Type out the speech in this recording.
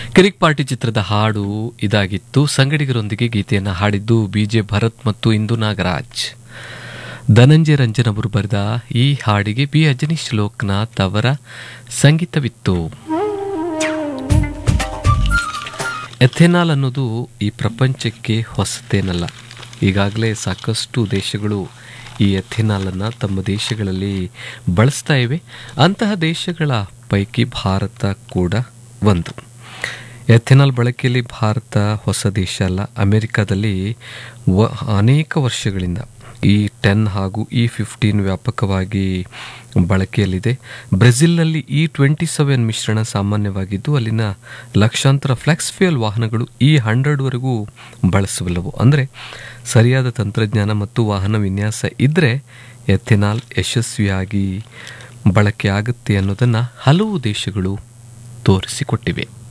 ಕಿರಿಕ್ party ಚಿತ್ರದ ಹಾಡು ಇದಾಗಿತ್ತು ಸಂಗಡಿಗರೊಂದಿಗೆ ಗೀತೆಯನ್ನು ಹಾಡಿದ್ದು ಬಿಜೆ ಭರತ್ ಮತ್ತು ಇಂದು ನಾಗರಾಜ್ ಧನಂಜಯ ರಂಜನ್ ಅವರು ಬರೆದ ಈ ಹಾಡಿಗೆ ಬಿ ಅಜನೀಶ್ ಲೋಕನಾಥ್ ಅವರ ಸಂಗೀತವಿತ್ತು ಎಥೆನಾಲ್ ಅನ್ನೋದು ಈ ಪ್ರಪಂಚಕ್ಕೆ ಹೊಸತೇನಲ್ಲ ಈಗಾಗಲೇ ಸಾಕಷ್ಟು ದೇಶಗಳು ಈ ಎಥೆನಾಲನ್ನು ತಮ್ಮ ದೇಶಗಳಲ್ಲಿ ಬಳಸ್ತಾ ಇವೆ ಅಂತಹ ದೇಶಗಳ ಪೈಕಿ ಭಾರತ ಕೂಡ ಒಂದು ಎಥೆನಾಲ್ ಬಳಕೆಯಲ್ಲಿ ಭಾರತ ಹೊಸ ದೇಶ ಅಲ್ಲ ಅಮೆರಿಕದಲ್ಲಿ ವ ಅನೇಕ ವರ್ಷಗಳಿಂದ ಈ ಟೆನ್ ಹಾಗೂ ಇ ಫಿಫ್ಟೀನ್ ವ್ಯಾಪಕವಾಗಿ ಬಳಕೆಯಲ್ಲಿದೆ ಬ್ರೆಜಿಲ್ನಲ್ಲಿ ಇ ಟ್ವೆಂಟಿ ಸೆವೆನ್ ಮಿಶ್ರಣ ಸಾಮಾನ್ಯವಾಗಿದ್ದು ಅಲ್ಲಿನ ಲಕ್ಷಾಂತರ ಫ್ಲೆಕ್ಸ್ ಫ್ಯೂಯಲ್ ವಾಹನಗಳು ಇ ಹಂಡ್ರೆಡ್ವರೆಗೂ ಬಳಸಬಲ್ಲವು ಅಂದರೆ ಸರಿಯಾದ ತಂತ್ರಜ್ಞಾನ ಮತ್ತು ವಾಹನ ವಿನ್ಯಾಸ ಇದ್ದರೆ ಎಥೆನಾಲ್ ಯಶಸ್ವಿಯಾಗಿ ಬಳಕೆ ಆಗುತ್ತೆ ಅನ್ನೋದನ್ನು ಹಲವು ದೇಶಗಳು ತೋರಿಸಿಕೊಟ್ಟಿವೆ